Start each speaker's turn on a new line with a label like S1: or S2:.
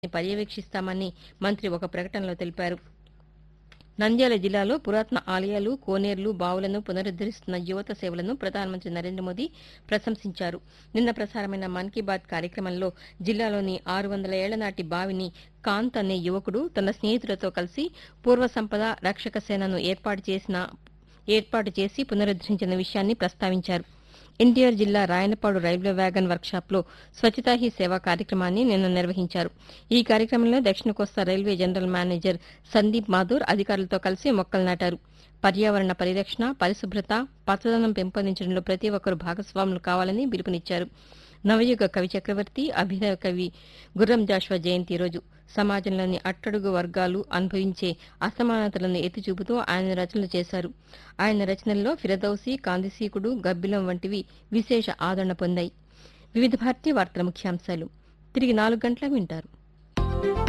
S1: పర్యవేక్షిస్తామని మంత్రి ఒక ప్రకటనలో తెలిపారు నంద్యాల జిల్లాలో పురాతన ఆలయాలు కోనేర్లు బావులను పునరుద్దరిస్తున్న యువత సేవలను ప్రధానమంత్రి నరేంద్ర మోదీ ప్రశంసించారు నిన్న ప్రసారమైన మన్ కీ బాత్ కార్యక్రమంలో జిల్లాలోని ఆరు వందల ఏళ్ల నాటి బావిని కాంత్ అనే యువకుడు తన స్నేహితులతో కలిసి పూర్వ సంపద రక్షక సేనను ఏర్పాటు చేసిన ఏర్పాటు చేసి పునరుద్దరించిన విషయాన్ని ప్రస్తావించారు ఎన్టీఆర్ జిల్లా రాయనపాడు రైల్వే వ్యాగన్ వర్క్షాప్లో స్వచ్ఛతా హీ సేవ కార్యక్రమాన్ని నిన్న నిర్వహించారు ఈ కార్యక్రమంలో దక్షిణ కోస్తా railway general manager Sandeep Mathur అధికారులతో కలిసి మొక్కలు నాటారు పర్యావరణ పరిరక్షణ పరిశుభ్రత పచ్చదనం పెంపొందించడంలో ప్రతి ఒక్కరూ భాగస్వాములు కావాలని పిలుపునిచ్చారు నవయుగ కవి చక్రవర్తి అభినవ కవి గుర్రం జాషువా జయంతి రోజు సమాజంలోని అట్టడుగు వర్గాలు అనుభవించే అసమానతలను ఎత్తి చూపుతూ ఆయన రచనలు చేశారు ఆయన రచనల్లో ఫిరదౌసి కాందిసీకుడు గబ్బిలం వంటివి విశేష ఆదరణ పొందాయి వివిధ భారతీయ వార్తల ముఖ్యాంశాలు తిరిగి నాలుగు గంటలకు వింటారు